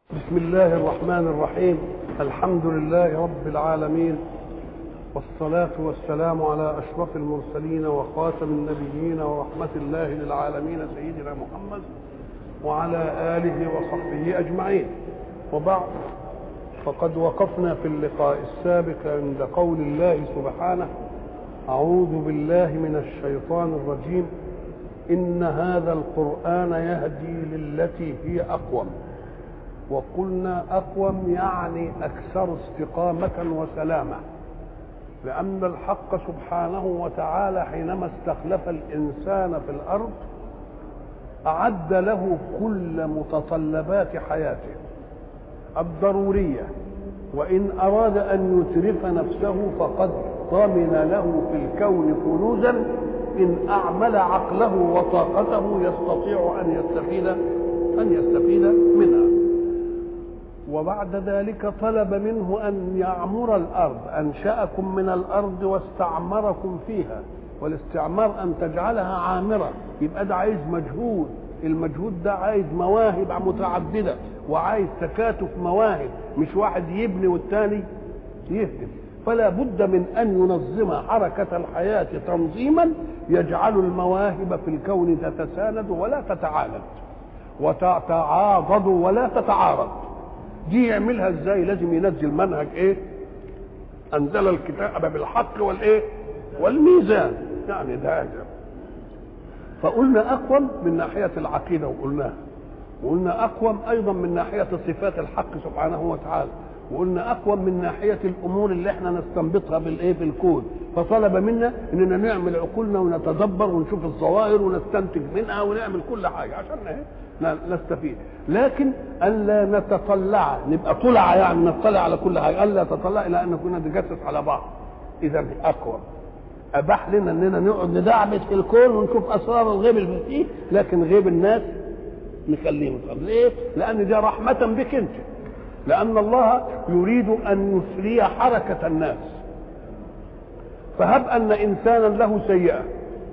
بسم الله الرحمن الرحيم الحمد لله رب العالمين والصلاة والسلام على أشرف المرسلين وخاتم النبيين ورحمة الله للعالمين سيدنا محمد وعلى آله وصحبه أجمعين وبعد فقد وقفنا في اللقاء السابق عند قول الله سبحانه أعوذ بالله من الشيطان الرجيم إن هذا القرآن يهدي للتي هي أقوم وقلنا أقوم يعني أكثر استقامة وسلامة لأن الحق سبحانه وتعالى حينما استخلف الإنسان في الأرض أعد له كل متطلبات حياته الضرورية وإن أراد أن يترف نفسه فقد ضمن له في الكون كنوزا إن أعمل عقله وطاقته يستطيع أن يستفيد أن يستفيد منها وبعد ذلك طلب منه أن يعمر الأرض أنشأكم من الأرض واستعمركم فيها والاستعمار أن تجعلها عامرة يبقى ده عايز مجهود المجهود ده عايز مواهب متعددة وعايز تكاتف مواهب مش واحد يبني والتاني يهدم فلا بد من أن ينظم حركة الحياة تنظيما يجعل المواهب في الكون تتساند ولا تتعاند وتتعاضد ولا تتعارض دي يعملها ازاي لازم ينزل منهج ايه انزل الكتاب بالحق والايه والميزان يعني ده أجل. فقلنا اقوم من ناحيه العقيده وقلناها وقلنا اقوم ايضا من ناحيه صفات الحق سبحانه وتعالى وقلنا اقوم من ناحيه الامور اللي احنا نستنبطها بالايه بالكون فطلب منا اننا نعمل عقولنا ونتدبر ونشوف الظواهر ونستنتج منها ونعمل كل حاجه عشان ايه نستفيد لكن الا نتطلع نبقى طلع يعني نطلع على كل حاجه الا نتطلع الى ان كنا نتجسس على بعض اذا اقوى اباح لنا اننا نقعد ندعبس في الكون ونشوف اسرار الغيب اللي فيه لكن غيب الناس نخليه مصاب ليه؟ لان دي رحمه بك انت لان الله يريد ان يسري حركه الناس فهب ان انسانا له سيئه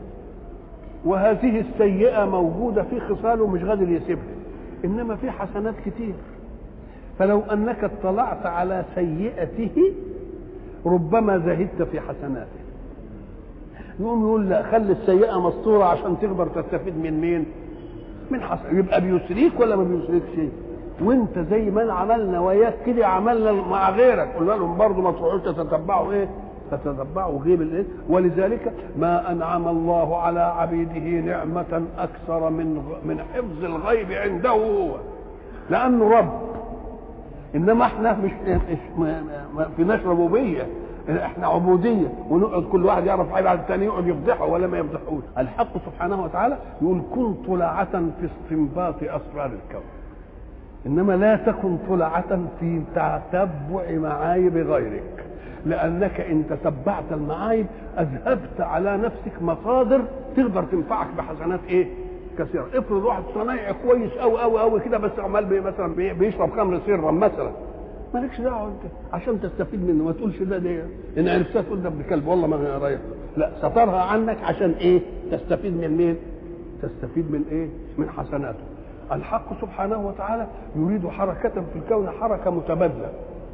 وهذه السيئة موجودة في خصاله مش قادر يسيبها إنما في حسنات كتير فلو أنك اطلعت على سيئته ربما زهدت في حسناته يقوم يقول لا خلي السيئة مسطورة عشان تقدر تستفيد من مين؟ من حسن يبقى بيسريك ولا ما بيسريكش شيء وانت زي ما عملنا وياك كده عملنا مع غيرك قلنا لهم برضه ما تروحوش تتبعوا ايه فتتبعوا غيب الايه ولذلك ما انعم الله على عبيده نعمه اكثر من من حفظ الغيب عنده هو لانه رب انما احنا مش, مش ما ما فيناش ربوبيه احنا عبوديه ونقعد كل واحد يعرف عيب على الثاني يقعد يفضحه ولا ما يفضحوش الحق سبحانه وتعالى يقول كن طلعة في استنباط اسرار الكون انما لا تكن طلعة في تتبع معايب غيرك لانك ان تتبعت المعايب اذهبت على نفسك مصادر تقدر تنفعك بحسنات ايه كثيره افرض واحد صنايعي كويس قوي قوي قوي كده بس عمال بي مثلا بي بيشرب خمر سرا مثلا مالكش دعوه انت عشان تستفيد منه ما تقولش ده ده ان عرفتها تقول ده ابن كلب والله ما رايح لا سترها عنك عشان ايه تستفيد من مين تستفيد من ايه من حسناته الحق سبحانه وتعالى يريد حركة في الكون حركة متبادلة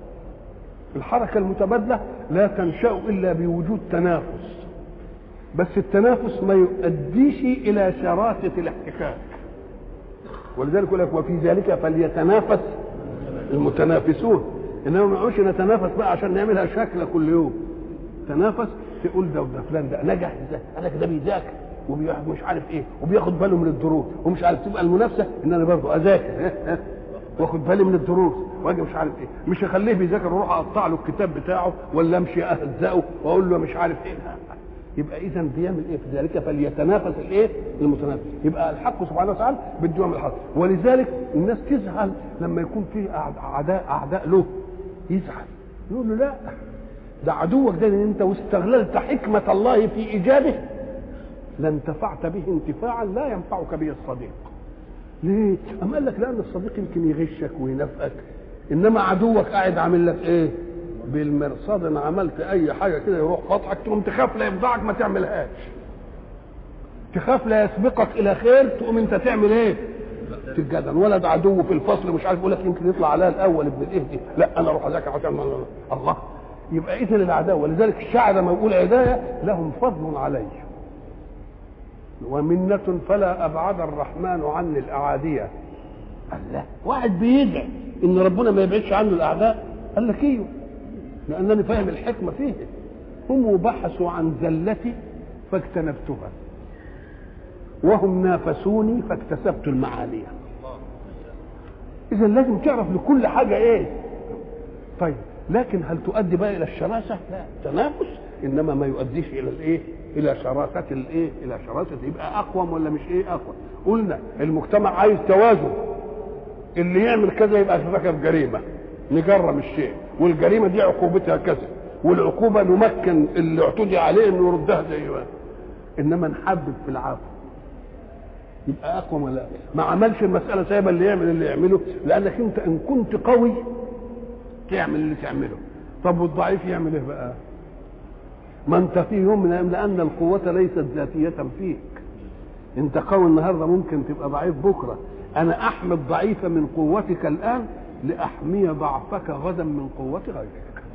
الحركة المتبادلة لا تنشأ إلا بوجود تنافس بس التنافس ما يؤديش إلى شراسة الاحتكاك ولذلك يقول لك وفي ذلك فليتنافس المتنافسون انما ما نقعدش نتنافس بقى عشان نعملها شكل كل يوم تنافس تقول ده وده فلان ده نجح ازاي قال لك ده بيذاكر وبياخد مش عارف ايه وبياخد باله من الدروس ومش عارف تبقى المنافسه ان انا برضه اذاكر واخد بالي من الدروس واجي مش عارف ايه مش هخليه بيذاكر واروح اقطع له الكتاب بتاعه ولا امشي اهزقه واقول له مش عارف ايه يبقى اذا بيعمل ايه في ذلك فليتنافس الايه المتنافس يبقى الحق سبحانه وتعالى بده يعمل الحق ولذلك الناس تزعل لما يكون في اعداء اعداء له يزعل يقول له لا ده عدوك ده ان انت واستغللت حكمه الله في ايجاده لانتفعت به انتفاعا لا ينفعك به الصديق ليه؟ أم قال لك لأن الصديق يمكن يغشك وينافقك إنما عدوك قاعد عامل لك إيه؟ بالمرصاد أنا عملت أي حاجة كده يروح قطعك تقوم تخاف لا يفضحك ما تعملهاش تخاف لا يسبقك إلى خير تقوم أنت تعمل إيه؟ تتجادل ولد عدو في الفصل مش عارف يقول لك يمكن يطلع عليها الاول ابن الايه دي لا انا اروح اذاكر عشان الله يبقى اذا العداوه ولذلك الشاعر لما يقول عدايه لهم فضل علي ومنة فلا أبعد الرحمن عني الأعادية الله واحد بيدعي إن ربنا ما يبعدش عنه الأعداء قال لك إيه لأنني فاهم الحكمة فيه هم بحثوا عن زلتي فاجتنبتها وهم نافسوني فاكتسبت المعالية إذا لازم تعرف لكل حاجة إيه طيب لكن هل تؤدي بقى إلى الشراسة؟ لا تنافس إنما ما يؤديش إلى الإيه؟ الى شراسه الايه الى شراسه يبقى اقوم ولا مش ايه اقوى قلنا المجتمع عايز توازن اللي يعمل كذا يبقى ارتكب جريمه نجرم الشيء والجريمه دي عقوبتها كذا والعقوبه نمكن اللي اعتدي عليه انه يردها زي ما انما نحبب في العفو يبقى اقوى ولا لا ما عملش المساله سايبه اللي يعمل اللي يعمله لانك انت ان كنت قوي تعمل اللي تعمله طب والضعيف يعمل ايه بقى ما انت في يوم من الايام لان القوه ليست ذاتيه فيك انت قوي النهارده ممكن تبقى ضعيف بكره انا احمي الضعيف من قوتك الان لاحمي ضعفك غدا من قوه غيرك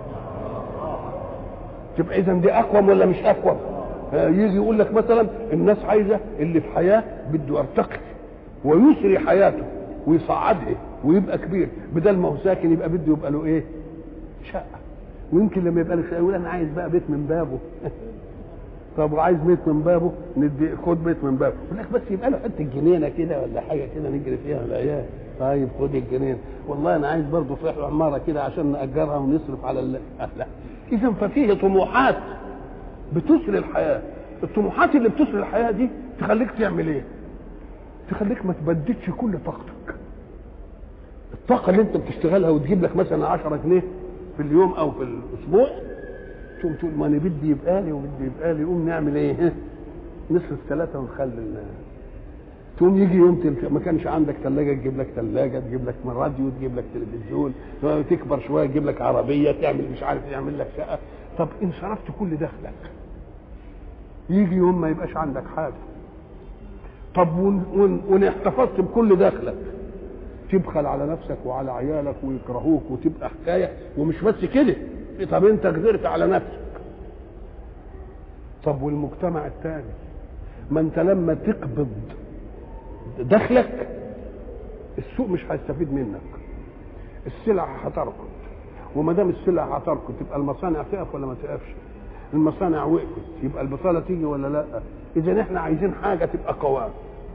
تبقى اذا دي اقوم ولا مش اقوم يجي يقول لك مثلا الناس عايزه اللي في حياه بده يرتقي ويسري حياته ويصعدها ويبقى كبير بدل ما هو ساكن يبقى بده يبقى له ايه شقه ويمكن لما يبقى له شقه يقول انا عايز بقى بيت من بابه طب وعايز بيت من بابه ندي خد بيت من بابه يقول لك بس يبقى له حته جنينه كده ولا حاجه كده نجري فيها العيال طيب خد الجنين والله انا عايز برضه في عماره كده عشان ناجرها ونصرف على ال... لا اذا ففيه طموحات بتسري الحياه الطموحات اللي بتسري الحياه دي تخليك تعمل ايه تخليك ما تبددش كل طاقتك الطاقه اللي انت بتشتغلها وتجيب لك مثلا 10 جنيه في اليوم او في الاسبوع تقوم تقول ما انا بدي يبقى لي وبدي يبقى لي قوم نعمل ايه نصرف ثلاثه ونخلي الناس تقوم يجي يوم تلك ما كانش عندك ثلاجه تجيب لك ثلاجه تجيب لك راديو تجيب لك تلفزيون تكبر شويه تجيب لك عربيه تعمل مش عارف يعمل لك شقه طب ان صرفت كل دخلك يجي يوم ما يبقاش عندك حاجه طب وان احتفظت بكل دخلك تبخل على نفسك وعلى عيالك ويكرهوك وتبقى حكايه ومش بس كده طب انت قدرت على نفسك طب والمجتمع الثاني ما انت لما تقبض دخلك السوق مش هيستفيد منك السلع هتركض وما دام السلع هتركض تبقى المصانع تقف ولا ما تقفش المصانع وقفت يبقى البطاله تيجي ولا لا اذا احنا عايزين حاجه تبقى قوام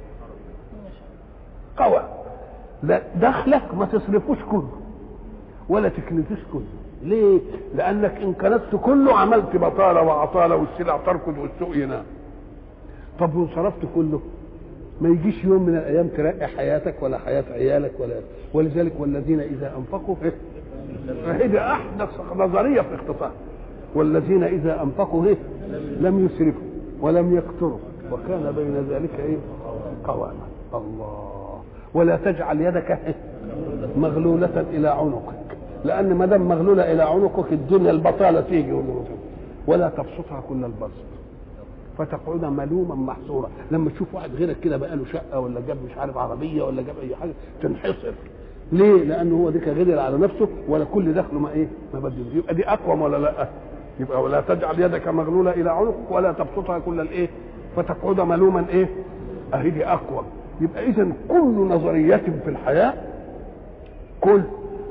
قوام لا دخلك ما تصرفوش كله ولا تكنسوش كله ليه؟ لأنك إن كنست كله عملت بطالة وعطالة والسلع تركض والسوق ينام. طب وإن صرفت كله ما يجيش يوم من الأيام ترقي حياتك ولا حياة عيالك ولا ولذلك والذين إذا أنفقوا إيه؟ فهي أحدث نظرية في الاقتصاد والذين إذا أنفقوا إيه؟ لم يسرفوا ولم يقتروا وكان بين ذلك إيه؟ قواما الله ولا تجعل يدك مغلولة إلى عنقك لأن ما دام مغلولة إلى عنقك الدنيا البطالة تيجي ولا تبسطها كل البسط فتقعد ملوما محصورا لما تشوف واحد غيرك كده بقى له شقة ولا جاب مش عارف عربية ولا جاب أي حاجة تنحصر ليه؟ لأنه هو ديك غدر على نفسه ولا كل دخله ما إيه؟ ما بدل يبقى دي أقوم ولا لا؟ يبقى ولا تجعل يدك مغلولة إلى عنقك ولا تبسطها كل الإيه؟ فتقعد ملوما إيه؟ أهي دي أقوم يبقى اذا كل نظرية في الحياة كل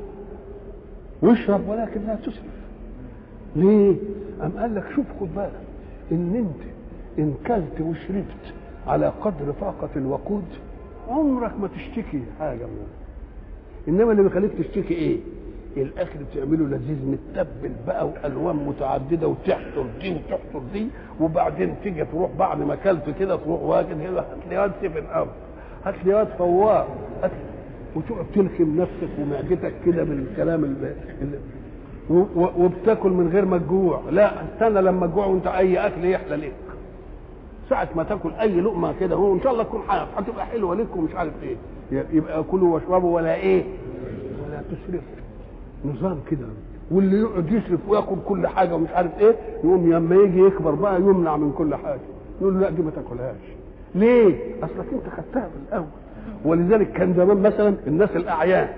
واشرب ولكن لا تسرف ليه؟ أم قال لك شوف خد بالك إن أنت إن كلت وشربت على قدر طاقة الوقود عمرك ما تشتكي حاجة منه إنما اللي بيخليك تشتكي إيه؟ الاكل بتعمله لذيذ متبل بقى والوان متعدده وتحصر دي وتحصر دي وبعدين تيجي تروح بعد ما اكلت كده تروح واجد كده هات لي واد سيفن اب هات لي واد فوار هات وتقعد تلخم نفسك ومعدتك كده بالكلام اللي وبتاكل من غير ما تجوع لا استنى لما تجوع وانت اي اكل يحلى لك ساعة ما تاكل اي لقمة كده هو ان شاء الله تكون هتبقى حلوة لك ومش عارف ايه يبقى كلوا واشربوا ولا ايه ولا تسرفوا نظام كده واللي يقعد يشرف وياكل كل حاجه ومش عارف ايه يقوم لما يجي يكبر بقى يمنع من كل حاجه يقول له لا دي ما تاكلهاش ليه؟ اصلك انت خدتها في الاول ولذلك كان زمان مثلا الناس الاعيان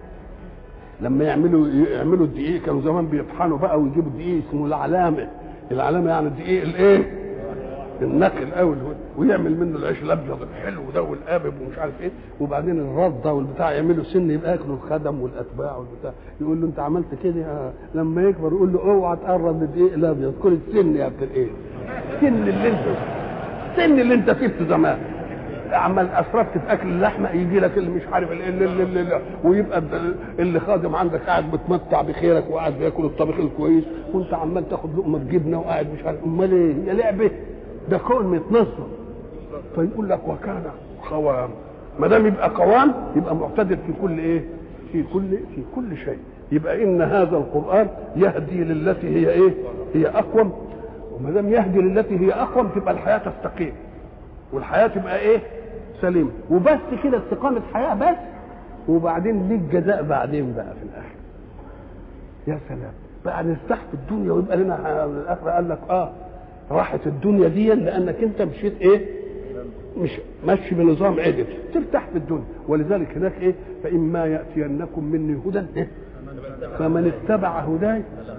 لما يعملوا يعملوا الدقيق كانوا زمان بيطحنوا بقى ويجيبوا دقيق اسمه العلامه العلامه يعني الدقيق الايه النقل قوي ويعمل منه العيش الابيض الحلو ده والقابب ومش عارف ايه وبعدين الرده والبتاع يعملوا سن يبقى ياكلوا الخدم والاتباع والبتاع يقول له انت عملت كده آه. لما يكبر يقول له اوعى تقرب من الدقيق الابيض كل السن يا ابن الايه السن اللي انت السن اللي انت سبته زمان عمال اسرفت في اكل اللحمه يجي لك اللي مش عارف اللي اللي اللي اللي ويبقى اللي خادم عندك قاعد بتمتع بخيرك وقاعد بياكل الطبيخ الكويس وانت عمال تاخد لقمه جبنه وقاعد مش عارف امال ايه يا لعبه ده كون متنظم فيقول لك وكان قوام ما دام يبقى قوام يبقى معتدل في كل ايه؟ في كل في كل شيء يبقى ان هذا القران يهدي للتي هي ايه؟ هي اقوم وما دام يهدي للتي هي اقوم تبقى الحياه تستقيم والحياه تبقى ايه؟ سليمه وبس كده استقامه حياه بس وبعدين ليك جزاء بعدين بقى في الاخر يا سلام بقى نرتاح في الدنيا ويبقى لنا الاخره قال لك اه راحت الدنيا دي لانك انت مشيت ايه مش ماشي بنظام عدل ترتاح في الدنيا ولذلك هناك ايه فاما ياتينكم مني هدى إيه؟ فمن اتبع هداي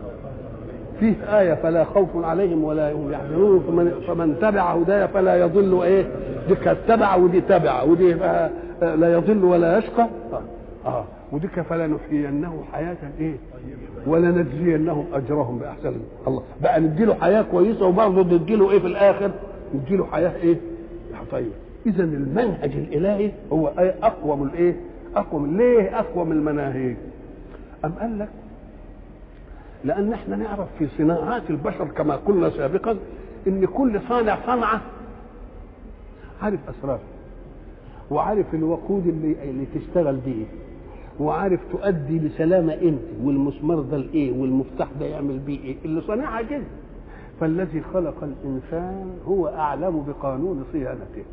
فيه آية فلا خوف عليهم ولا هم يحزنون فمن, فمن تبع هداي فلا يضل ايه دي كانت تبع ودي تبع ودي لا يضل ولا يشقى اه, آه. ودي فلا نحيينه حياة ايه ولنجزينهم اجرهم باحسن الله بقى نديله حياه كويسه وبرضه نديله ايه في الاخر نديله حياه ايه طيب اذا المنهج الالهي هو ايه اقوم الايه اقوم ليه اقوم المناهج ام قال لك لان احنا نعرف في صناعات البشر كما قلنا سابقا ان كل صانع صنعه عارف اسرارها وعارف الوقود اللي اللي تشتغل بيه وعارف تؤدي بسلامة امتى والمسمار ده الايه والمفتاح ده يعمل بيه ايه اللي صانعها كده فالذي خلق الانسان هو اعلم بقانون صيانته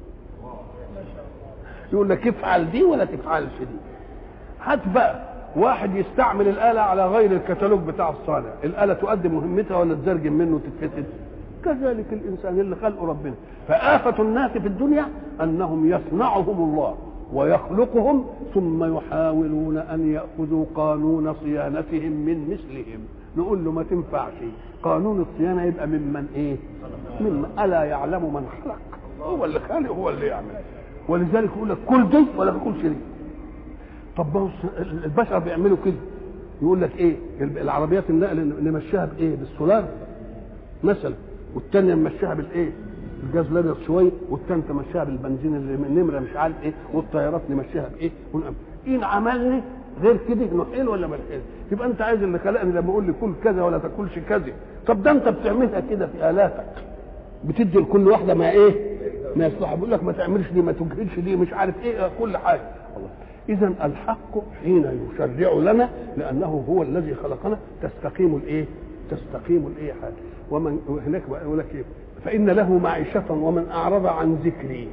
يقول لك افعل دي ولا تفعلش دي هات بقى واحد يستعمل الآلة على غير الكتالوج بتاع الصانع الآلة تؤدي مهمتها ولا تزرجم منه وتتفسد كذلك الإنسان اللي خلقه ربنا فآفة الناس في الدنيا أنهم يصنعهم الله ويخلقهم ثم يحاولون ان ياخذوا قانون صيانتهم من مثلهم نقول له ما تنفعش قانون الصيانه يبقى ممن ايه ممن الا يعلم من خلق هو اللي خالق هو اللي يعمل ولذلك يقول لك كل دي ولا تاكلش دي طب ما البشر بيعملوا كده يقول لك ايه العربيات النقل نمشيها بايه بالسولار مثلا والثانيه نمشيها بالايه الجاز الابيض شويه والثانيه تمشيها بالبنزين اللي نمره مش عارف ايه والطيارات نمشيها بايه ان عملني غير كده نحيل ولا ما نحيل يبقى انت عايز اللي خلقني لما اقول لي كل كذا ولا تاكلش كذا طب ده انت بتعملها كده في الاتك بتدي لكل واحده ما ايه ما يصلح بيقول لك ما تعملش دي ما تجهدش دي مش عارف ايه كل حاجه الله اذا الحق حين يشرع لنا لانه هو الذي خلقنا تستقيم الايه تستقيم الايه حاجه ومن هناك يقول لك ايه فإن له معيشة ومن أعرض عن ذكري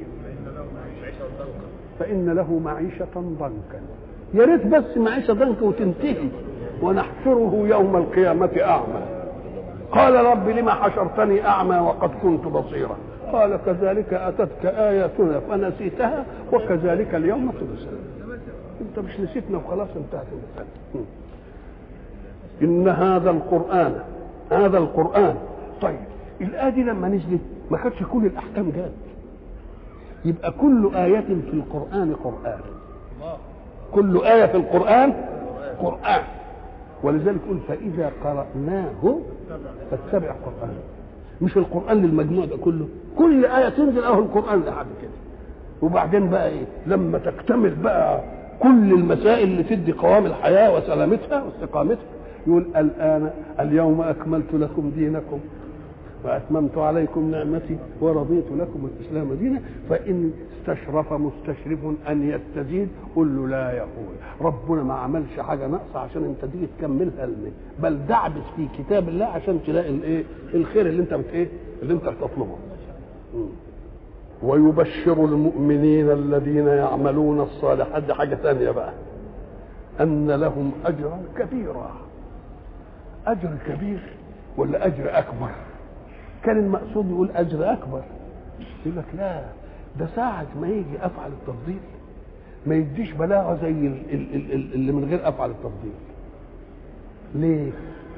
فإن له معيشة ضنكا يا ريت بس معيشة ضنكا وتنتهي ونحشره يوم القيامة أعمى قال رب لما حشرتني أعمى وقد كنت بصيرا قال كذلك أتتك آياتنا فنسيتها وكذلك اليوم تنسى أنت مش نسيتنا وخلاص انتهت المسألة إن هذا القرآن هذا القرآن طيب الآية دي لما نزلت ما كانتش كل الأحكام جت يبقى كل آية في القرآن قرآن كل آية في القرآن قرآن ولذلك يقول فإذا قرأناه فاتبع قرآن مش القرآن للمجموع ده كله كل آية تنزل أهو القرآن لحد كده وبعدين بقى إيه لما تكتمل بقى كل المسائل اللي تدي قوام الحياة وسلامتها واستقامتها يقول الآن اليوم أكملت لكم دينكم واتممت عليكم نعمتي ورضيت لكم الاسلام دينا فان استشرف مستشرف ان يستزيد قل له لا يقول ربنا ما عملش حاجه ناقصه عشان انت تيجي تكملها لنا بل دعبس في كتاب الله عشان تلاقي الايه الخير اللي انت بت ايه اللي انت بتطلبه ويبشر المؤمنين الذين يعملون الصالحات دي حاجه ثانيه بقى ان لهم اجرا كبيرا اجر كبير ولا اجر اكبر كان المقصود يقول اجر اكبر يقول لك لا ده ساعة ما يجي افعل التفضيل ما يديش بلاغه زي ال- ال- ال- ال- اللي من غير افعل التفضيل ليه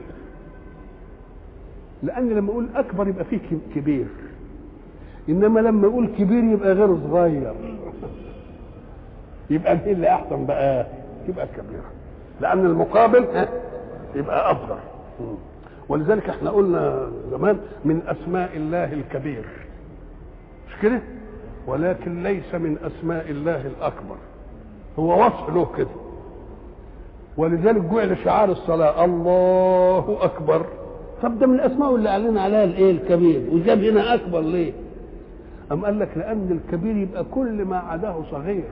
لان لما اقول اكبر يبقى فيه ك- كبير انما لما اقول كبير يبقى غير صغير يبقى مين اللي احسن بقى يبقى كبير لان المقابل ها، يبقى افضل ولذلك احنا قلنا زمان من اسماء الله الكبير مش كده ولكن ليس من اسماء الله الاكبر هو وصف له كده ولذلك جعل شعار الصلاه الله اكبر طب ده من الاسماء اللي اعلن عليها الايه الكبير وجاب هنا اكبر ليه أم قال لك لأن الكبير يبقى كل ما عداه صغير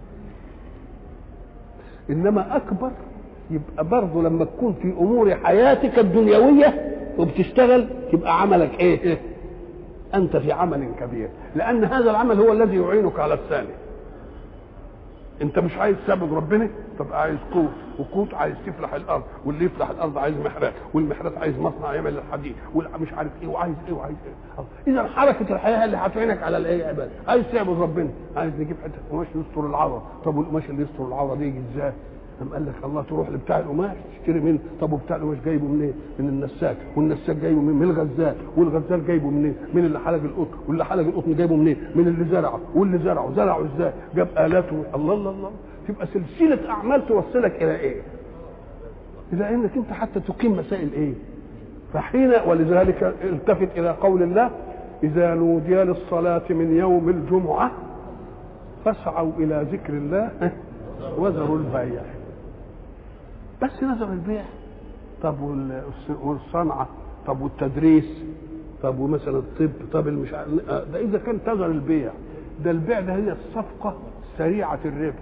إنما أكبر يبقى برضه لما تكون في أمور حياتك الدنيوية وبتشتغل يبقى عملك إيه؟ أنت في عمل كبير لأن هذا العمل هو الذي يعينك على الثاني انت مش عايز تعبد ربنا طب عايز قوت وقوت عايز تفلح الارض واللي يفلح الارض عايز محرات والمحرات عايز مصنع يعمل الحديد ومش عارف ايه وعايز ايه وعايز ايه اذا حركه الحياه اللي هتعينك على الايه يا عباد عايز تعبد ربنا عايز نجيب حته قماش يستر العوره طب والقماش اللي يستر العوره دي يجي ازاي قام قال لك الله تروح لبتاع القماش تشتري منه طب وبتاع القماش جايبه منين؟ من النساك والنساك جايبه من, من الغزال والغزال جايبه منين؟ من اللي حلق القطن واللي حلق القطن جايبه منين؟ من اللي زرعه واللي زرعه زرعه ازاي؟ جاب الاته الله الله الله تبقى سلسله اعمال توصلك الى ايه؟ الى انك انت حتى تقيم مسائل ايه؟ فحين ولذلك التفت الى قول الله اذا نودي للصلاه من يوم الجمعه فاسعوا الى ذكر الله وذروا البيع بس نذر البيع طب والص- والصنعه طب والتدريس طب ومثلا الطب طب المش عارف- ده اذا كان تذر البيع ده البيع ده هي الصفقه سريعه الربح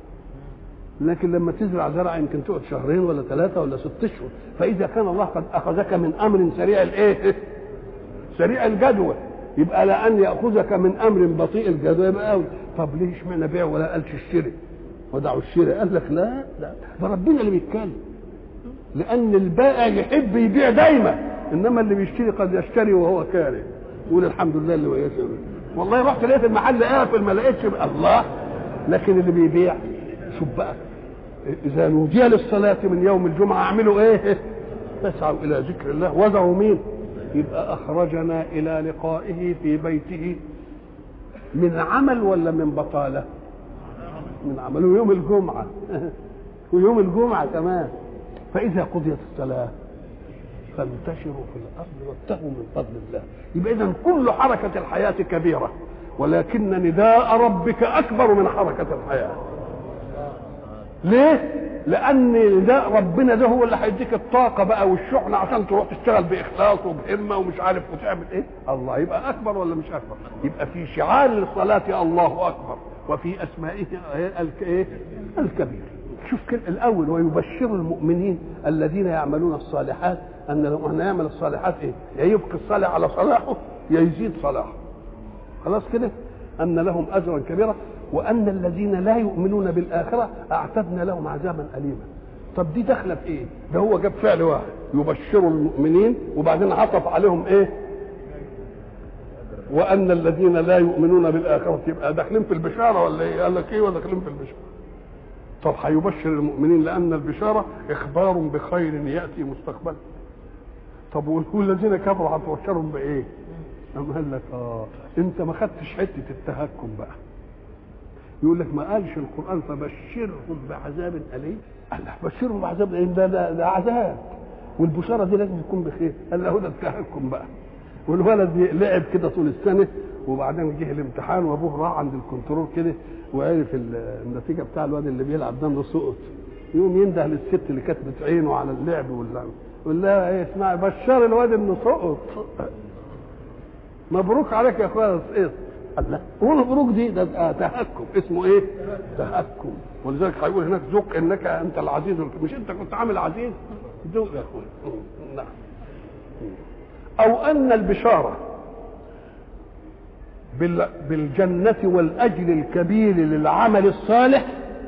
لكن لما تزرع زرع يمكن تقعد شهرين ولا ثلاثة ولا ست أشهر فإذا كان الله قد أخذك من أمر سريع الإيه؟ سريع الجدوى يبقى لأن يأخذك من أمر بطيء الجدوى يبقى أوي طب ليه اشمعنى بيع ولا قالش اشتري ودعوا الشراء قال لك لا لا ده ربنا اللي بيتكلم لأن البائع يحب يبيع دايما إنما اللي بيشتري قد يشتري وهو كاره يقول الحمد لله اللي وياه والله رحت لقيت المحل قافل ما لقيتش الله لكن اللي بيبيع شوف بقى اذا نودي للصلاه من يوم الجمعه اعملوا ايه فاسعوا الى ذكر الله وذروا مين يبقى اخرجنا الى لقائه في بيته من عمل ولا من بطاله من عمل ويوم الجمعه ويوم الجمعه كمان فاذا قضيت الصلاه فانتشروا في الارض وابتغوا من فضل الله يبقى اذا كل حركه الحياه كبيره ولكن نداء ربك اكبر من حركه الحياه ليه؟ لأن ده ربنا ده هو اللي هيديك الطاقة بقى والشحنة عشان تروح تشتغل بإخلاص وبهمة ومش عارف وتعمل إيه؟ الله يبقى أكبر ولا مش أكبر؟ يبقى في شعار للصلاة الله أكبر وفي أسمائه الك- إيه؟ الكبير. شوف كده الأول ويبشر المؤمنين الذين يعملون الصالحات أن لو أن يعمل الصالحات إيه؟ يا يبقي الصالح على صلاحه يا يزيد صلاحه. خلاص كده ان لهم اجرا كبيرا وان الذين لا يؤمنون بالاخره اعتدنا لهم عذابا اليما طب دي داخله في ايه ده هو جاب فعل واحد يبشر المؤمنين وبعدين عطف عليهم ايه وان الذين لا يؤمنون بالاخره يبقى داخلين في البشاره ولا ايه قال لك ايه وداخلين في البشاره طب هيبشر المؤمنين لان البشاره اخبار بخير ياتي مستقبلا طب والذين كفروا هتبشرهم بايه أم قال لك اه انت ما خدتش حته التهكم بقى يقول لك ما قالش القران فبشرهم بعذاب اليم قال له بشرهم بعذاب اليم ده, ده, ده عذاب والبشاره دي لازم تكون بخير قال له ده التهكم بقى والولد لعب كده طول السنه وبعدين جه الامتحان وابوه راح عند الكنترول كده وعرف ال- النتيجه بتاع الواد اللي بيلعب ده انه سقط يقوم ينده للست اللي كانت بتعينه على اللعب واللعب يقول لها ايه اسمعي بشر الواد انه سقط مبروك عليك يا اخويا سقطت قال لا هو مبروك دي ده ده تهكم اسمه ايه؟ تهكم ولذلك هيقول هناك ذق انك انت العزيز مش انت كنت عامل عزيز ذوق يا اخويا نعم او ان البشاره بال- بالجنة والأجر الكبير للعمل الصالح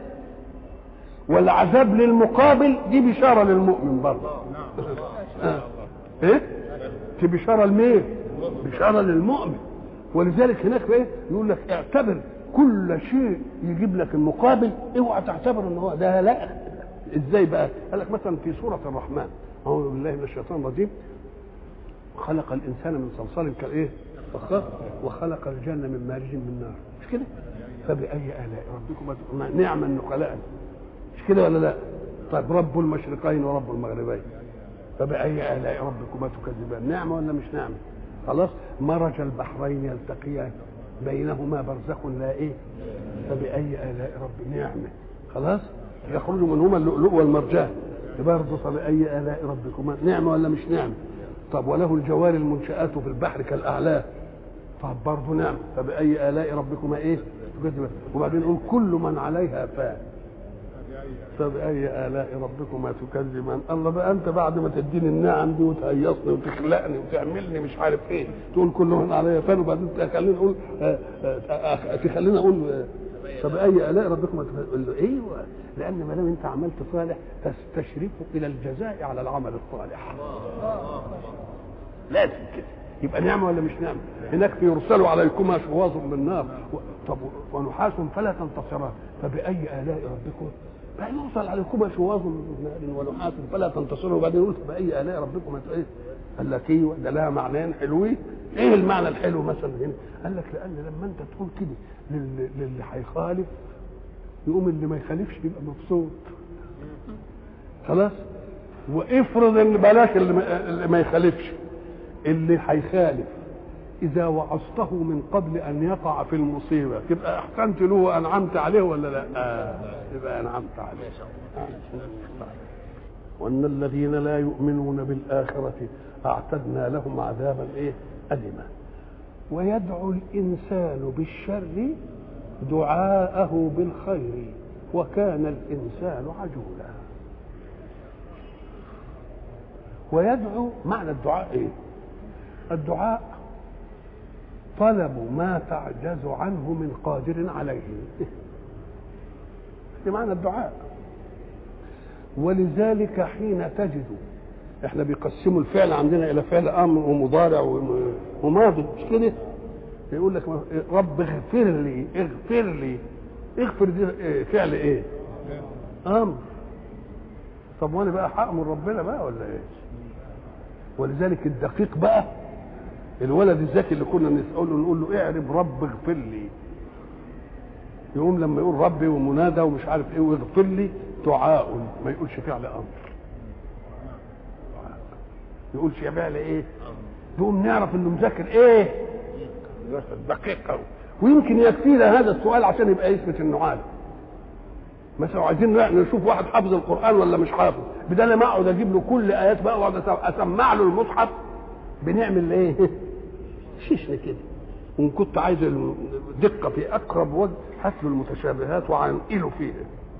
والعذاب للمقابل دي بشارة للمؤمن برضه آه. ايه دي بشارة لمين بشارة للمؤمن ولذلك هناك ايه يقول لك اعتبر كل شيء يجيب لك المقابل اوعى تعتبر ان هو ده لا ازاي بقى؟ قال لك مثلا في سوره الرحمن اعوذ بالله من الشيطان الرجيم خلق الانسان من صلصال كالايه؟ فخار وخلق الجنه من مارج من نار مش كده؟ فبأي آلاء ربكما نعم النقلاء مش كده ولا لا؟ طيب رب المشرقين ورب المغربين فبأي آلاء ربكما تكذبان نعمة ولا مش نعمة؟ خلاص مرج البحرين يلتقيان بينهما برزخ لا ايه فبأي آلاء رب نعمة خلاص يخرج منهما اللؤلؤ والمرجان برضه فبأي آلاء ربكما نعمة ولا مش نعمة طب وله الجوار المنشآت في البحر كالأعلام طب برضه نعمة فبأي آلاء ربكما ايه تكذبان وبعدين نقول كل من عليها فان فبأي آلاء ربكما تكذبان الله بقى أنت بعد ما تديني النعم دي وتهيصني وتخلقني وتعملني مش عارف إيه تقول كل من عليا فان وبعدين تخليني أقول آه، آه، تخليني أقول آه، فبأي آلاء ربكما تكذبان أيوه لأن ما دام أنت عملت صالح تستشرف إلى الجزاء على العمل الصالح لازم كده يبقى نعمة ولا مش نعمة هناك يرسل عليكما شواظ من نار و... طب ونحاس فلا تنتصران فبأي آلاء ربكم بقى يرسل عليكما شواظ من نار ونحاس فلا تنتصرون وبعدين يقول فبأي آلاء ربكم ايه قال لك ايه ده لها معنيين حلوين ايه المعنى الحلو مثلا هنا قال لك لان لما انت تقول كده لل- للي هيخالف يقوم اللي ما يخالفش يبقى مبسوط خلاص وافرض ان بلاش اللي ما- اللي ما يخالفش اللي هيخالف اذا وعظته من قبل ان يقع في المصيبه تبقى احسنت له وانعمت عليه ولا لا آه. يبقى انعمت عليه آه. وان الذين لا يؤمنون بالاخره اعتدنا لهم عذابا ايه اليما ويدعو الانسان بالشر دعاءه بالخير وكان الانسان عجولا ويدعو معنى الدعاء ايه الدعاء طلب ما تعجز عنه من قادر عليه ده معنى الدعاء ولذلك حين تجد احنا بيقسموا الفعل عندنا الى فعل امر ومضارع وم- وماضي مش كده يقول لك رب اغفر لي اغفر لي اغفر دي إيه؟ فعل ايه امر طب وانا بقى هامر ربنا بقى ولا ايه ولذلك الدقيق بقى الولد الذكي اللي كنا نسأله نقول له اعرب رب اغفر لي يقوم لما يقول ربي ومنادى ومش عارف ايه واغفر لي دعاء ما يقولش فعل امر يقولش فعل ايه يقوم نعرف انه مذاكر ايه دقيق قوي ويمكن يكفينا هذا السؤال عشان يبقى يثبت انه عالم مثلا عايزين نشوف واحد حافظ القران ولا مش حافظ بدل ما اقعد اجيب له كل ايات بقى واقعد اسمع له المصحف بنعمل ايه شيشنا كده وان كنت عايز الدقه في اقرب وجه هات له المتشابهات وعنقله فيها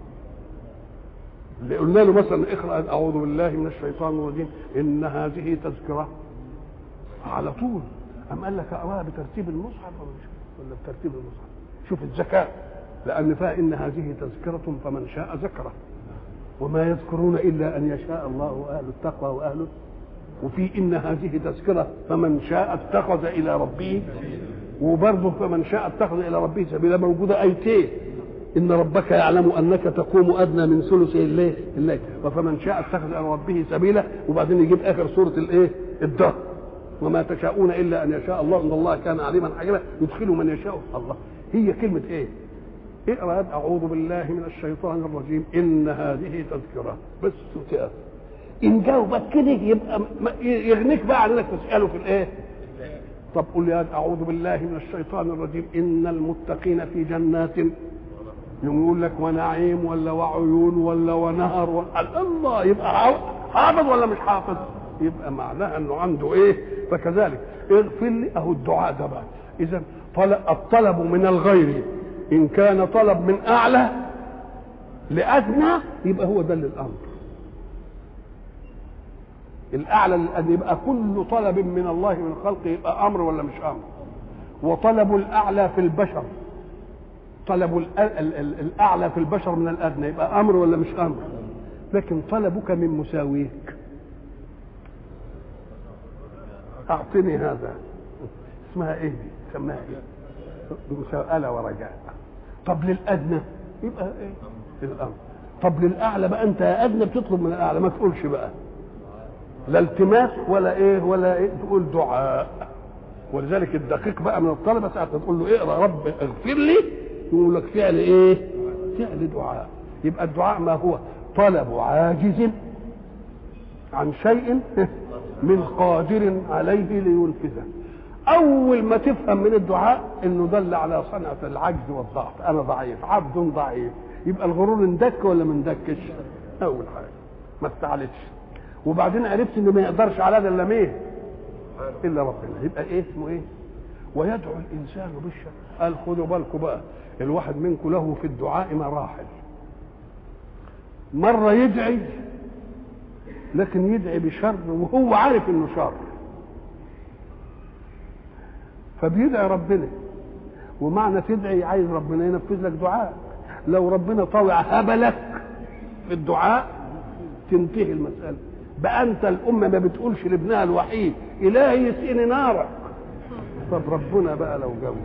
اللي قلنا له مثلا اقرا اعوذ بالله من الشيطان الرجيم ان هذه تذكره على طول أم قال لك اقراها بترتيب المصحف ولا مش ولا بترتيب المصحف شوف الذكاء لان فيها ان هذه تذكره فمن شاء ذكره وما يذكرون الا ان يشاء الله اهل التقوى واهله وفي ان هذه تذكره فمن شاء اتخذ الى ربه وبرضه فمن شاء اتخذ الى ربه سبيلا موجوده ايتين ان ربك يعلم انك تقوم ادنى من ثلث الليل الليل وفمن شاء اتخذ الى ربه سبيلا وبعدين يجيب اخر سوره الايه الدهر وما تشاءون الا ان يشاء الله ان الله كان عليما حكيما يدخل من يشاء الله هي كلمه ايه اقرا اعوذ بالله من الشيطان الرجيم ان هذه تذكره بس تقف ان جاوبك كده يبقى يغنيك بقى عن انك تساله في الايه طب قل يا اعوذ بالله من الشيطان الرجيم ان المتقين في جنات يقول لك ونعيم ولا وعيون ولا ونهر ولا الله يبقى حافظ ولا مش حافظ يبقى معناها انه عنده ايه فكذلك اغفر لي اهو الدعاء ده بقى اذا طلب الطلب من الغير ان كان طلب من اعلى لادنى يبقى هو ده الامر الاعلى ان يبقى كل طلب من الله من خلقه يبقى امر ولا مش امر وطلب الاعلى في البشر طلب الاعلى في البشر من الادنى يبقى امر ولا مش امر لكن طلبك من مساويك اعطني هذا اسمها ايه دي سماها ايه بمساءلة ورجاء طب للادنى يبقى ايه الامر طب للاعلى بقى انت يا ادنى بتطلب من الاعلى ما تقولش بقى لا التماس ولا ايه ولا إيه تقول دعاء ولذلك الدقيق بقى من الطلبه ساعه ما تقول له اقرا رب اغفر لي يقول لك فعل ايه؟ فعل دعاء يبقى الدعاء ما هو طلب عاجز عن شيء من قادر عليه لينفذه اول ما تفهم من الدعاء انه دل على صنعه العجز والضعف انا ضعيف عبد ضعيف يبقى الغرور اندك ولا ما اندكش اول حاجه ما استعلتش وبعدين عرفت انه ما يقدرش على ده الا مين الا ربنا يبقى ايه اسمه ايه ويدعو الانسان بالشر قال خدوا بالكم بقى الواحد منكم له في الدعاء مراحل مره يدعي لكن يدعي بشر وهو عارف انه شر فبيدعي ربنا ومعنى تدعي عايز ربنا ينفذ لك دعاء لو ربنا طوع هبلك في الدعاء تنتهي المسألة بقى أنت الأمة ما بتقولش لابنها الوحيد إلهي يسقني نارك طب ربنا بقى لو جاوب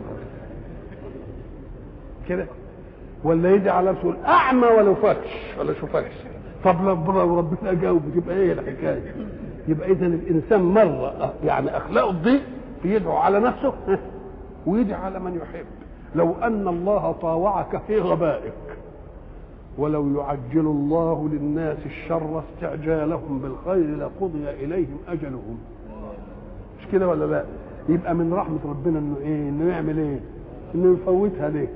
كده ولا يدعي على نفسه أعمى ولو فكش ولا شوفكش طب لو ربنا جاوب تبقى ايه الحكايه؟ يبقى اذا الانسان مره يعني اخلاقه تضيق بيدعو على نفسه ويدعي على من يحب لو ان الله طاوعك في غبائك ولو يعجل الله للناس الشر استعجالهم بالخير لقضي اليهم اجلهم مش كده ولا لا يبقى من رحمه ربنا انه ايه انه يعمل ايه انه يفوتها لك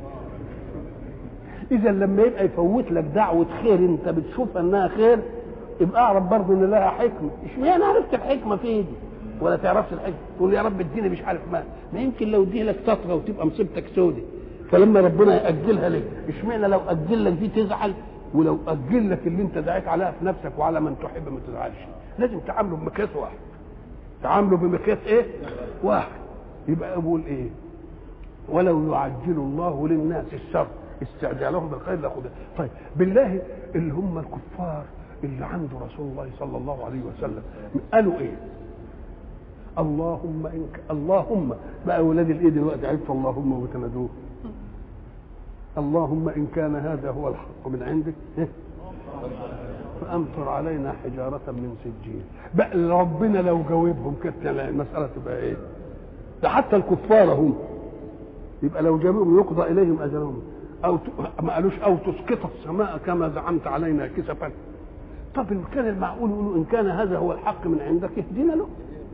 اذا لما يبقى يفوت لك دعوه خير انت بتشوفها انها خير يبقى اعرف برضه ان لها حكمه اشمعنى عرفت الحكمه في دي ولا تعرفش الحكمه تقول يا رب اديني مش عارف ما ما يمكن لو اديه لك تطغى وتبقى مصيبتك سودة فلما ربنا ياجلها لك اشمعنى لو اجل لك دي تزعل ولو اجل لك اللي انت دعيت عليها في نفسك وعلى من تحب ما تزعلش لازم تعامله بمقياس واحد تعامله بمقياس ايه واحد يبقى اقول ايه ولو يعجل الله للناس الشر استعجالهم بالخير لاخذ طيب بالله اللي هم الكفار اللي عند رسول الله صلى الله عليه وسلم قالوا ايه اللهم إن ك... اللهم بقى اولاد الايه دلوقتي عرفت اللهم وتنادوه اللهم ان كان هذا هو الحق من عندك إيه؟ فامطر علينا حجاره من سجيل بقى ربنا لو جاوبهم كانت المساله تبقى ايه ده حتى الكفار هم يبقى لو جابهم يقضى اليهم اجلهم او ت... ما قالوش او تسقط السماء كما زعمت علينا كسفا طب ان كان المعقول يقولوا ان كان هذا هو الحق من عندك اهدنا له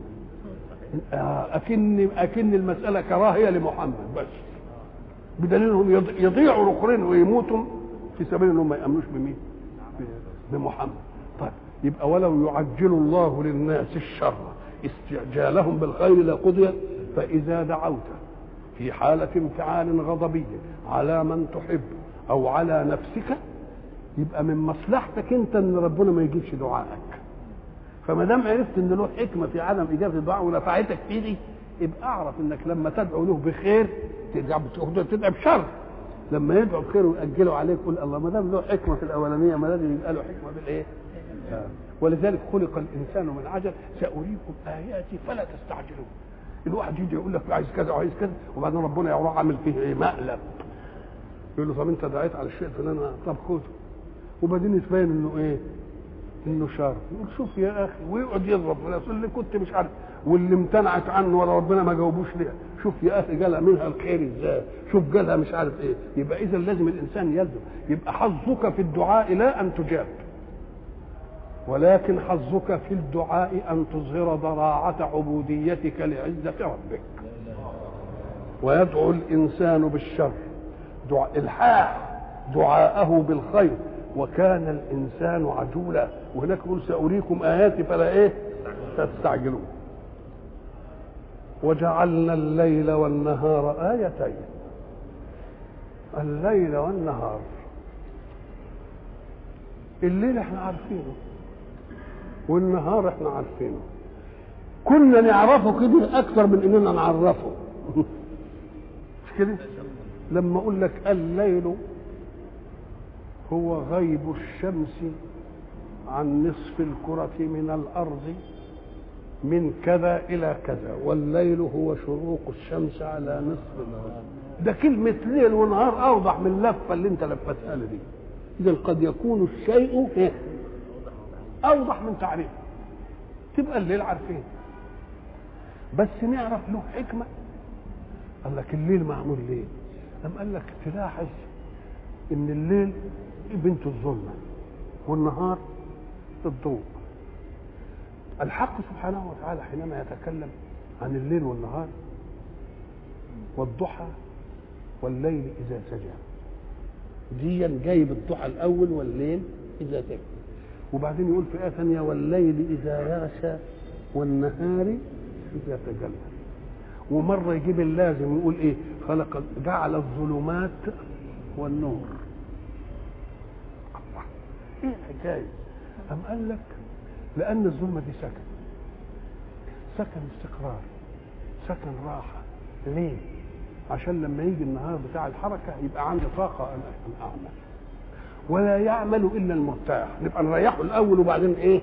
اكن اكن المساله كراهيه لمحمد بس بدليل انهم يضيعوا الاخرين ويموتوا في سبيل انهم ما يامنوش بمين؟ بمحمد طيب يبقى ولو يعجل الله للناس الشر استعجالهم بالخير لقضي فاذا دعوت في حالة انفعال غضبي على من تحب أو على نفسك يبقى من مصلحتك أنت إن ربنا ما يجيبش دعائك فما دام عرفت إن له حكمة في عدم إجابة الدعاء ونفعتك في دي يبقى أعرف إنك لما تدعو له بخير تدعي بشر لما يدعو بخير ويأجله عليك قول الله ما دام له حكمة في الأولانية ما لازم يبقى له حكمة بالإيه؟ ولذلك خلق الإنسان من عجل سأريكم آياتي فلا تستعجلون الواحد يجي يقول لك عايز كذا وعايز كذا وبعدين ربنا يروح عامل فيه ايه مقلب يقول له طب انت دعيت على الشيء الفلاني طب خده وبعدين يتبين انه ايه انه شر يقول شوف يا اخي ويقعد يضرب في اللي كنت مش عارف واللي امتنعت عنه ولا ربنا ما جاوبوش ليه شوف يا اخي جالها منها الخير ازاي شوف جالها مش عارف ايه يبقى اذا لازم الانسان يلزم يبقى حظك في الدعاء لا ان تجاب ولكن حظك في الدعاء ان تظهر ضراعه عبوديتك لعزه ربك ويدعو الانسان بالشر دعاء الحاح دعاءه بالخير وكان الانسان عجولا وهناك يقول ساريكم اياتي فلا ايه تستعجلون وجعلنا الليل والنهار ايتين الليل والنهار الليل احنا عارفينه والنهار احنا عارفينه كنا نعرفه كده اكثر من اننا نعرفه مش كده لما اقول لك الليل هو غيب الشمس عن نصف الكرة من الأرض من كذا إلى كذا والليل هو شروق الشمس على نصف الأرض ده كلمة ليل ونهار أوضح من اللفة اللي أنت لفتها لي دي إذا قد يكون الشيء إيه؟ أوضح من تعريفه تبقى الليل عارفين بس نعرف له حكمة قال لك الليل معمول ليه؟ أم قال لك تلاحظ إن الليل بنت الظلمة والنهار الضوء الحق سبحانه وتعالى حينما يتكلم عن الليل والنهار والضحى والليل إذا سجى ديا جايب الضحى الأول والليل إذا سجى وبعدين يقول في آية ثانية والليل إذا يغشى والنهار إذا تجلى ومرة يجيب اللازم يقول إيه خلق جعل الظلمات والنور الله إيه الحكاية أم قال لك لأن الظلمة دي سكن سكن استقرار سكن راحة ليه؟ عشان لما يجي النهار بتاع الحركة يبقى عندي طاقة أن أعمل ولا يعمل إلا المرتاح نبقى نريحه الأول وبعدين إيه؟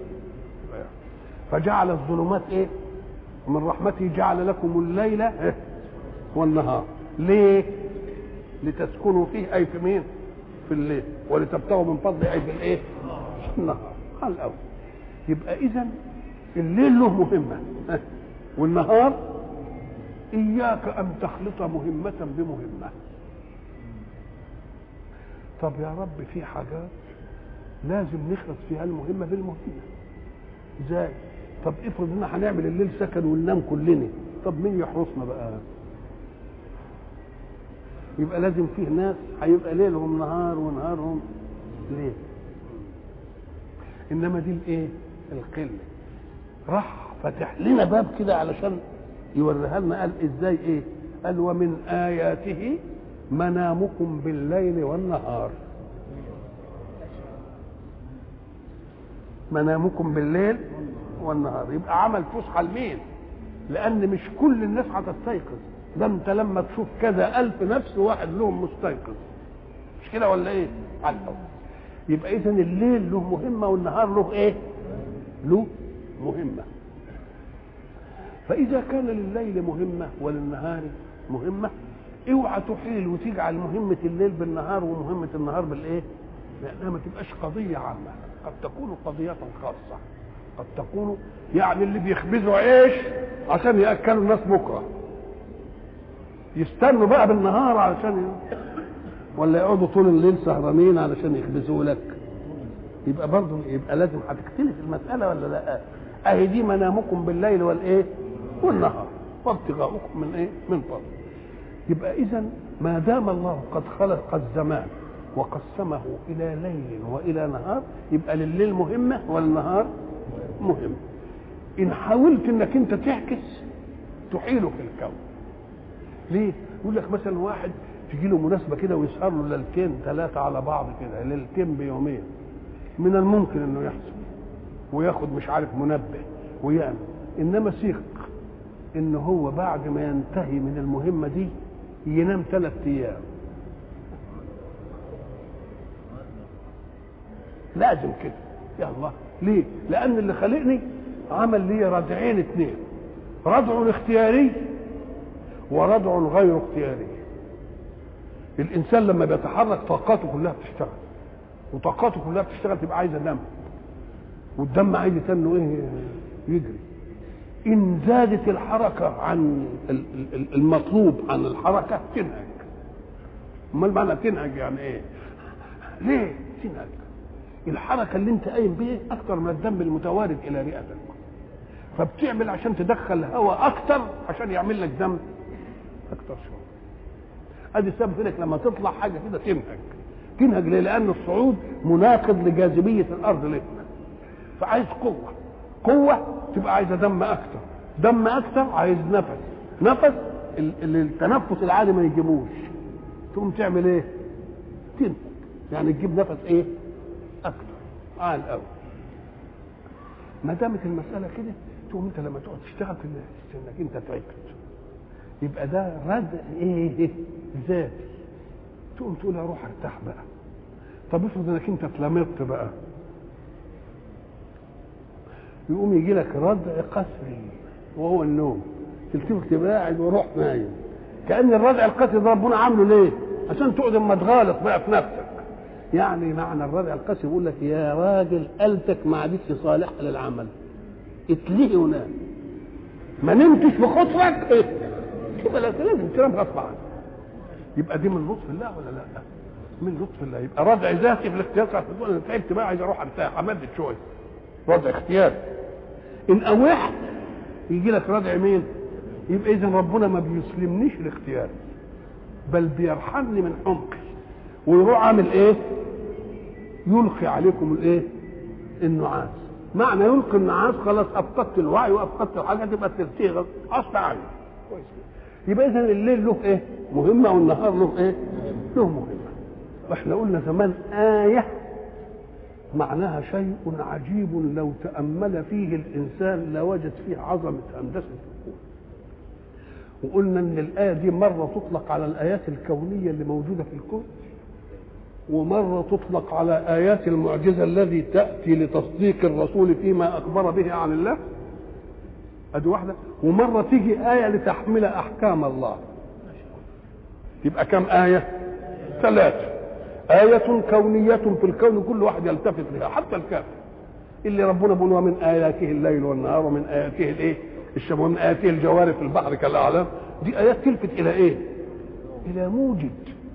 فجعل الظلمات إيه؟ ومن رحمته جعل لكم الليل إيه؟ والنهار ليه؟ لتسكنوا فيه أي في مين؟ في الليل ولتبتغوا من فضله أي في الإيه؟ في النهار على الأول يبقى إذا الليل له مهمة والنهار إياك أن تخلط مهمة بمهمة طب يا رب في حاجات لازم نخلص فيها المهمة بالمهمة ازاي طب افرض ان هنعمل الليل سكن وننام كلنا طب مين يحرسنا بقى يبقى لازم فيه ناس هيبقى ليلهم نهار ونهارهم ليل انما دي الايه القله راح فتح لنا باب كده علشان يوريها لنا قال ازاي ايه قال ومن اياته منامكم بالليل والنهار منامكم بالليل والنهار يبقى عمل فسحه لمين لان مش كل الناس هتستيقظ ده انت لما تشوف كذا الف نفس واحد لهم مستيقظ مش كده ولا ايه على الأول. يبقى اذا الليل له مهمه والنهار له ايه له مهمه فاذا كان لليل مهمه وللنهار مهمه اوعى تحيل وتجعل مهمه الليل بالنهار ومهمه النهار بالايه لانها ما تبقاش قضيه عامه قد تكون قضيه خاصه قد تكون يعني اللي بيخبزوا عيش عشان ياكلوا الناس بكره يستنوا بقى بالنهار علشان ولا يقعدوا طول الليل سهرانين علشان يخبزوا لك يبقى برضه يبقى لازم هتختلف المساله ولا لا اهي دي منامكم بالليل والايه والنهار وابتغاؤكم من ايه من فضل يبقى اذا ما دام الله قد خلق الزمان وقسمه الى ليل والى نهار يبقى لليل مهمه والنهار مهم ان حاولت انك انت تعكس تحيله في الكون ليه يقول لك مثلا واحد تجي له مناسبه كده ويسهر له ليلتين ثلاثه على بعض كده ليلتين بيومين من الممكن انه يحصل وياخد مش عارف منبه ويعمل انما ثق ان هو بعد ما ينتهي من المهمه دي ينام ثلاث ايام لازم كده يا الله ليه لان اللي خلقني عمل لي ردعين اثنين ردع اختياري وردع غير اختياري الانسان لما بيتحرك طاقاته كلها بتشتغل وطاقاته كلها بتشتغل تبقى عايزه دم والدم عايز انه ايه يجري ان زادت الحركه عن المطلوب عن الحركه تنهج امال معنى تنهج يعني ايه ليه تنهج الحركه اللي انت قايم بيه اكتر من الدم المتوارد الى رئتك فبتعمل عشان تدخل هواء اكتر عشان يعمل لك دم اكتر شويه ادي السبب انك لما تطلع حاجه كده تنهج تنهج ليه لان الصعود مناقض لجاذبيه الارض لك فعايز قوه قوه تبقى عايزه دم اكتر دم اكتر عايز نفس نفس اللي التنفس العادي ما يجيبوش تقوم تعمل ايه تنهج يعني تجيب نفس ايه اكتر على الاول ما دامت المساله كده تقوم انت لما تقعد تشتغل في انك انت تعبت يبقى ده ردع ايه ذاتي تقوم تقول اروح ارتاح بقى طب افرض انك انت اتلمضت بقى يقوم يجي لك ردع قسري وهو النوم تلتفت تبقى قاعد وروح نايم كان الردع القاسي ده ربنا عامله ليه عشان تقعد اما تغالط بقى في نفسك يعني معنى الردع القاسي بيقول لك يا راجل قلتك ما عادتش صالحه للعمل اتلهي ونام ما نمتش بخطرك ايه يبقى لازم تنام غصب عنك يبقى دي من لطف الله ولا لا من لطف الله يبقى ردع ذاتي في الاختيار ساعه تقول انا تعبت بقى عايز اروح ارتاح امدد شويه ردع اختياري ان اوحت يجي لك ردع مين يبقى اذا ربنا ما بيسلمنيش لاختياري بل بيرحمني من حمقي ويروح عامل ايه يلقي عليكم الايه النعاس معنى يلقي النعاس خلاص افقدت الوعي وافقدت الحاجه تبقى تلتيه غصب عني كويس يبقى اذا الليل له ايه مهمه والنهار له ايه له مهمه واحنا قلنا زمان ايه معناها شيء عجيب لو تامل فيه الانسان لوجد فيه عظمه هندسه الكون وقلنا ان الايه دي مره تطلق على الايات الكونيه اللي موجوده في الكون ومره تطلق على ايات المعجزه الذي تاتي لتصديق الرسول فيما اخبر به عن الله ادي واحده ومره تيجي ايه لتحمل احكام الله يبقى كم ايه ثلاثه آية كونية في الكون كل واحد يلتفت لها حتى الكافر اللي ربنا بيقول ومن آياته الليل والنهار ومن آياته الإيه؟ الشمس ومن آياته الجوار في البحر كالأعلام دي آيات تلفت إلى إيه؟ إلى موجد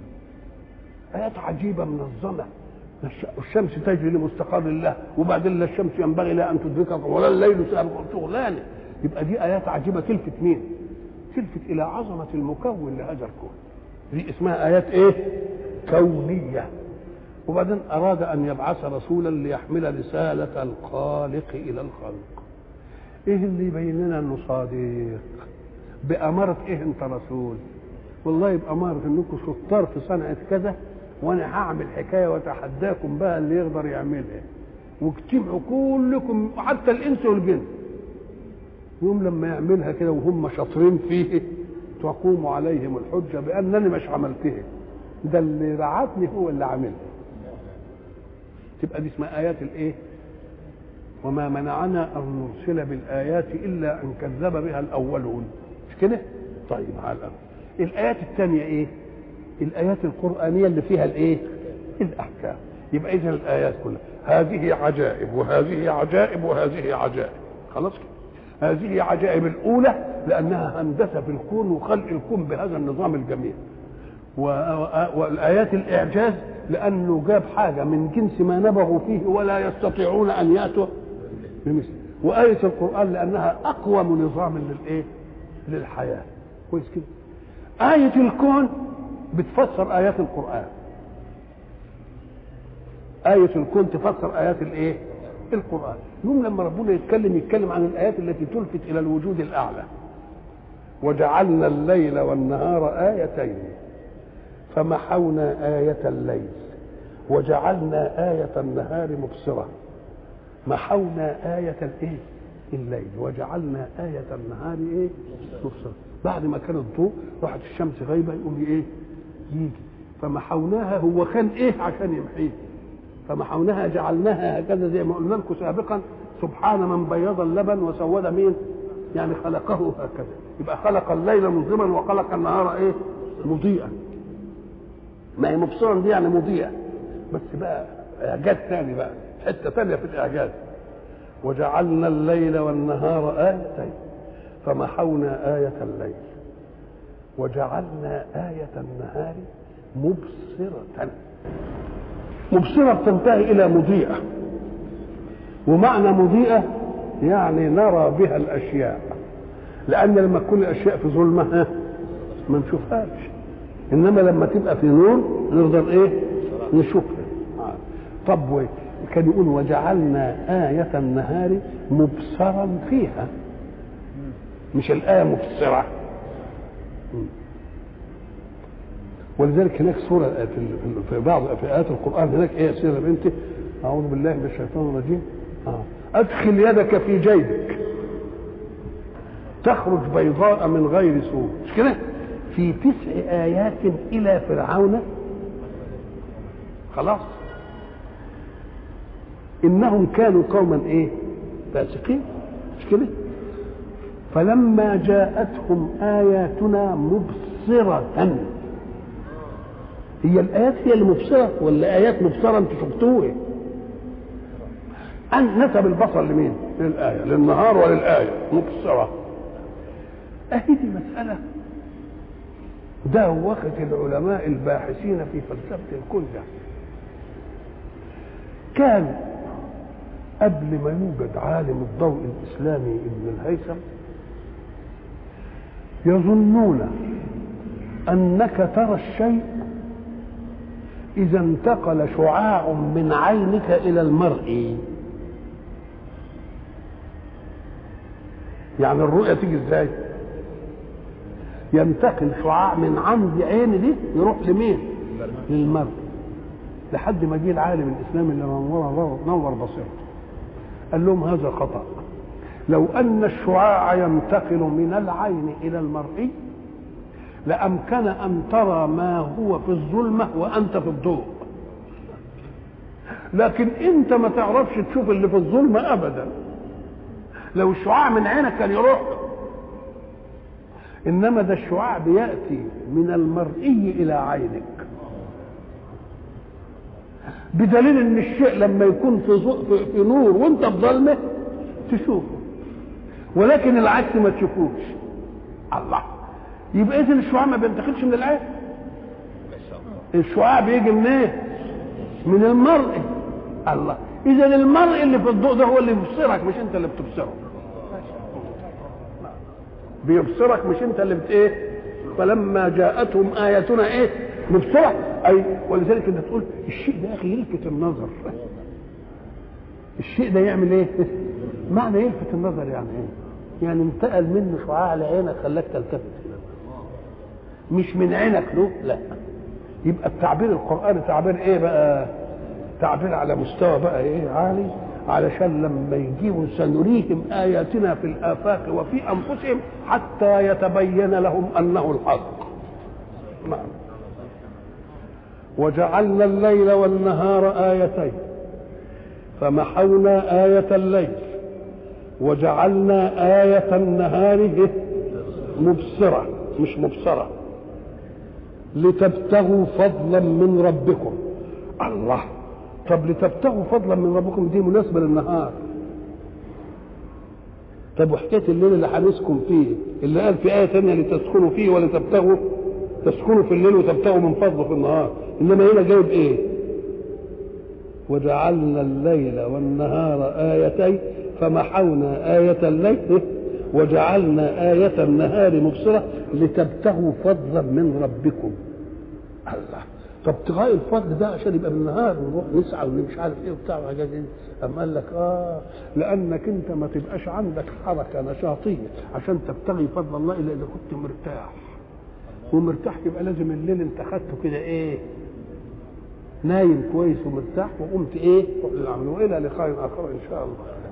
آيات عجيبة منظمة الشمس تجري لمستقر الله وبعدين لا الشمس ينبغي لها أن تدركها ولا الليل سابق شغلانه يبقى دي آيات عجيبة تلفت مين؟ تلفت إلى عظمة المكون لهذا الكون دي اسمها آيات إيه؟ كونية وبعدين أراد أن يبعث رسولا ليحمل رسالة الخالق إلى الخلق إيه اللي يبين لنا إنه صادق بأمارة إيه أنت رسول والله بأمارة إنكم شطار في صنعة كذا وأنا هعمل حكاية وأتحداكم بقى اللي يقدر يعملها واجتمعوا كلكم حتى الإنس والجن يوم لما يعملها كده وهم شاطرين فيه تقوم عليهم الحجة بأنني مش عملتها ده اللي رعتني هو اللي عاملها تبقى دي اسمها ايات الايه وما منعنا ان نرسل بالايات الا ان كذب بها الاولون مش كده طيب على الأرض. الايات الثانيه ايه الايات القرانيه اللي فيها الايه الاحكام يبقى اذا الايات كلها هذه عجائب وهذه عجائب وهذه عجائب خلاص كده هذه عجائب الاولى لانها هندسه في الكون وخلق الكون بهذا النظام الجميل والايات الاعجاز لانه جاب حاجه من جنس ما نبغوا فيه ولا يستطيعون ان ياتوا بمثله وايه القران لانها اقوم نظام للايه للحياه كويس كده ايه الكون بتفسر ايات القران آية الكون تفسر آيات الإيه؟ القرآن. يوم لما ربنا يتكلم يتكلم عن الآيات التي تلفت إلى الوجود الأعلى. وجعلنا الليل والنهار آيتين فمحونا آية الليل وجعلنا آية النهار مبصرة محونا آية الإيه؟ الليل وجعلنا آية النهار إيه؟ مبصرة بعد ما كان الضوء راحت الشمس غايبة يقوم إيه؟ يجي فمحوناها هو كان إيه عشان يمحيه فمحوناها جعلناها هكذا زي ما قلنا لكم سابقا سبحان من بيض اللبن وسود مين؟ يعني خلقه هكذا يبقى خلق الليل مظلما وخلق النهار ايه؟ مضيئا ما هي مبصرا دي يعني مضيئة بس بقى اعجاز ثاني بقى حته ثانيه في الاعجاز وجعلنا الليل والنهار آيتين فمحونا آية الليل وجعلنا آية النهار مبصرة مبصرة تنتهي إلى مضيئة ومعنى مضيئة يعني نرى بها الأشياء لأن لما تكون الأشياء في ظلمة ما نشوفهاش إنما لما تبقى في نور نقدر إيه نشوفها طب وإيه كان يقول وجعلنا آية النهار مبصرا فيها مش الآية مبصرة ولذلك هناك سورة في بعض في آيات القرآن هناك إيه يا سيدة بنتي أعوذ بالله من الشيطان الرجيم آه. أدخل يدك في جيبك تخرج بيضاء من غير سوء مش كده؟ في تسع آيات إلى فرعون خلاص إنهم كانوا قوما إيه؟ فاسقين مش كده؟ فلما جاءتهم آياتنا مبصرة مبصرة هي الآيات هي اللي مبصرة ولا آيات مبصرة أنتوا شفتوها؟ أن نسب البصر لمين؟ للآية للنهار وللآية مبصرة أهي دي مسألة ده وقت العلماء الباحثين في فلسفة الكون ده كان قبل ما يوجد عالم الضوء الإسلامي ابن الهيثم يظنون أنك ترى الشيء إذا انتقل شعاع من عينك إلى المرء يعني الرؤية تيجي ازاي؟ ينتقل شعاع من عند عين دي يروح لمين؟ للمرء لحد ما جه العالم الاسلامي اللي نور نور بصيرته قال لهم هذا خطأ لو أن الشعاع ينتقل من العين إلى المرء لأمكن أن ترى ما هو في الظلمة وأنت في الضوء لكن أنت ما تعرفش تشوف اللي في الظلمة أبدا لو الشعاع من عينك كان يروح انما ده الشعاع بياتي من المرئي الى عينك بدليل ان الشيء لما يكون في, في, في نور وانت في ظلمه تشوفه ولكن العكس ما تشوفوش الله يبقى اذا الشعاع ما بينتقلش من العين الشعاع بيجي منين إيه؟ من المرء الله اذا المرء اللي في الضوء ده هو اللي بيبصرك مش انت اللي بتبصره بيبصرك مش انت اللي بت ايه فلما جاءتهم اياتنا ايه مبصره اي ولذلك انت تقول الشيء ده يا اخي يلفت النظر الشيء ده يعمل ايه معنى يلفت النظر يعني ايه يعني انتقل منه شعاع لعينك خلاك تلتفت مش من عينك له لا يبقى التعبير القراني تعبير ايه بقى تعبير على مستوى بقى ايه عالي علشان لما يجيبوا سنريهم آياتنا في الآفاق وفي أنفسهم حتى يتبين لهم أنه الحق نعم وجعلنا الليل والنهار آيتين فمحونا آية الليل وجعلنا آية النهار مبصرة مش مبصرة لتبتغوا فضلا من ربكم الله طب لتبتغوا فضلا من ربكم دي مناسبه للنهار طب وحكايه الليل اللي هنسكن فيه اللي قال في ايه ثانيه لتسكنوا فيه ولتبتغوا تسكنوا في الليل وتبتغوا من فضله في النهار انما هنا جايب ايه وجعلنا الليل والنهار آيتين فمحونا آية الليل وجعلنا آية النهار مبصرة لتبتغوا فضلا من ربكم الله طب ابتغاء الفضل ده عشان يبقى بالنهار ونروح نسعى ومش عارف ايه وبتاع وحاجات دي اما قال لك اه لانك انت ما تبقاش عندك حركه نشاطيه عشان تبتغي فضل الله الا اذا كنت مرتاح ومرتاح يبقى لازم الليل انت خدته كده ايه نايم كويس ومرتاح وقمت ايه للعمل والى لقاء اخر ان شاء الله